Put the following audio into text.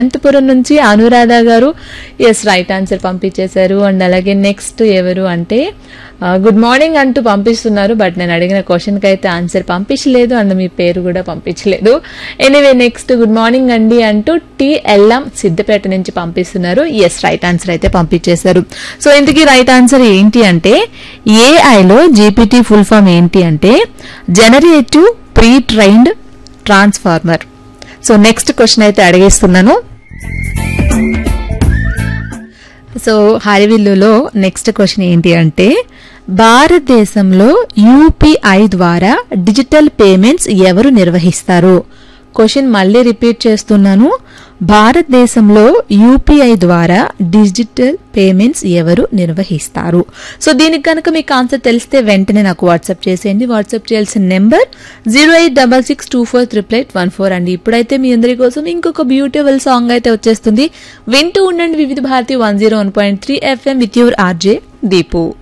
అనంతపురం నుంచి అనురాధ గారు yes right answer పంపించేశారు అండ్ అలాగే నెక్స్ట్ ఎవరు అంటే గుడ్ మార్నింగ్ అంటూ పంపిస్తున్నారు బట్ నేను అడిగిన క్వశ్చన్కి అయితే ఆన్సర్ పంపించలేదు అండ్ మీ పేరు కూడా పంపించలేదు ఎనీవే నెక్స్ట్ గుడ్ మార్నింగ్ అండి అంటూ టి ఎల్ఎం సిద్దిపేట నుంచి పంపిస్తున్నారు ఎస్ రైట్ ఆన్సర్ అయితే పంపించేశారు సో ఇంతకీ రైట్ ఆన్సర్ ఏంటి అంటే ఏఐలో జీపీటీ ఫుల్ ఫామ్ ఏంటి అంటే generative pre trained transformer so next question అయితే అడిగేస్తున్నాను సో హరివిల్లులో నెక్స్ట్ క్వశ్చన్ ఏంటి అంటే భారతదేశంలో యూపీఐ ద్వారా డిజిటల్ పేమెంట్స్ ఎవరు నిర్వహిస్తారు క్వశ్చన్ మళ్ళీ రిపీట్ చేస్తున్నాను భారతదేశంలో యూపీఐ ద్వారా డిజిటల్ పేమెంట్స్ ఎవరు నిర్వహిస్తారు సో దీనికి కనుక మీకు ఆన్సర్ తెలిస్తే వెంటనే నాకు వాట్సాప్ చేసేయండి వాట్సాప్ చేయాల్సిన number zero eight double six two four triple eight one four అండి ఇప్పుడైతే మీ అందరి కోసం ఇంకొక బ్యూటిఫుల్ సాంగ్ అయితే వచ్చేస్తుంది వింటూ ఉండండి Vividh Bharati one zero one point three FM with your RJ Deepu